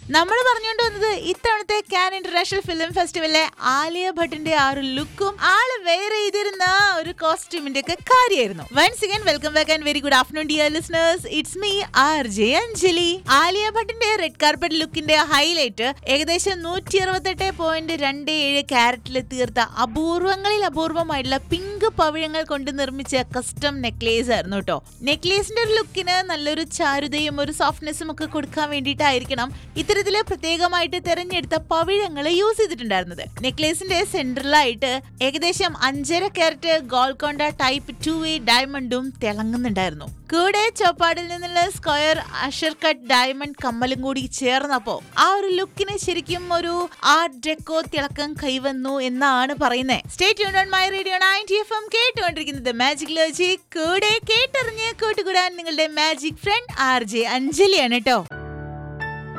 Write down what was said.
നമ്മൾ പറഞ്ഞുകൊണ്ട് വന്നത് ഇത്തവണത്തെ കാൻ ഇന്റർനാഷണൽ ഫിലിം ഫെസ്റ്റിവലിലെ ആലിയ ഭട്ടിന്റെ ആ ഒരു ലുക്കും ആള് വേറെ ചെയ്തിരുന്ന ആ ഒരു കോസ്റ്റ്യൂമിന്റെ ഒക്കെ കാര്യമായിരുന്നു once again welcome back and very good afternoon dear listeners it's me R J Anjali Alia ഭട്ടിന്റെ റെഡ് കാർപ്പറ്റ് ലുക്കിന്റെ ഹൈലൈറ്റ് ഏകദേശം നൂറ്റി അറുപത്തെട്ട് പോയിന്റ് രണ്ട് ഏഴ് ക്യാരറ്റിൽ തീർത്ത അപൂർവങ്ങളിൽ അപൂർവമായിട്ടുള്ള പിങ്ക് പവിഴങ്ങൾ കൊണ്ട് നിർമ്മിച്ച കസ്റ്റം നെക്ലേസ് ആയിരുന്നു കേട്ടോ നെക്ലേസിന്റെ ഒരു ലുക്കിന് നല്ലൊരു ചാരുതയും ഒരു സോഫ്റ്റ്നെസ്സും ഒക്കെ കൊടുക്കാൻ വേണ്ടിയിട്ടായിരിക്കണം ഇത്തരത്തില് പ്രത്യേകമായിട്ട് തെരഞ്ഞെടുത്ത പവിഴങ്ങൾ യൂസ് ചെയ്തിട്ടുണ്ടായിരുന്നത് നെക്ലേസിന്റെ സെന്ററിലായിട്ട് ഏകദേശം അഞ്ചര carat Golconda type two A ഡയമണ്ടും തിളങ്ങുന്നുണ്ടായിരുന്നു കൂടെ ചോപ്പാടിൽ നിന്നുള്ള സ്ക്വയർ അഷർ കട്ട് ഡയമണ്ട് കമ്മലും കൂടി ചേർന്നപ്പോ ആ ഒരു ലുക്കിന് ശരിക്കും ഒരു ആർട്ട് ഡെക്കോ തിളക്കം കൈവന്നു എന്നാണ് പറയുന്നത് സ്റ്റേറ്റ് യൂൺ on my radio ninety F M കേട്ടുകൊണ്ടിരിക്കുന്നത് മാജിക് ലോജി കൂടെ കേട്ടറിഞ്ഞ് കൂട്ടുകൂടാൻ നിങ്ങളുടെ മാജിക് ഫ്രണ്ട് ആർ ജെ അഞ്ജലിയാണ് കേട്ടോ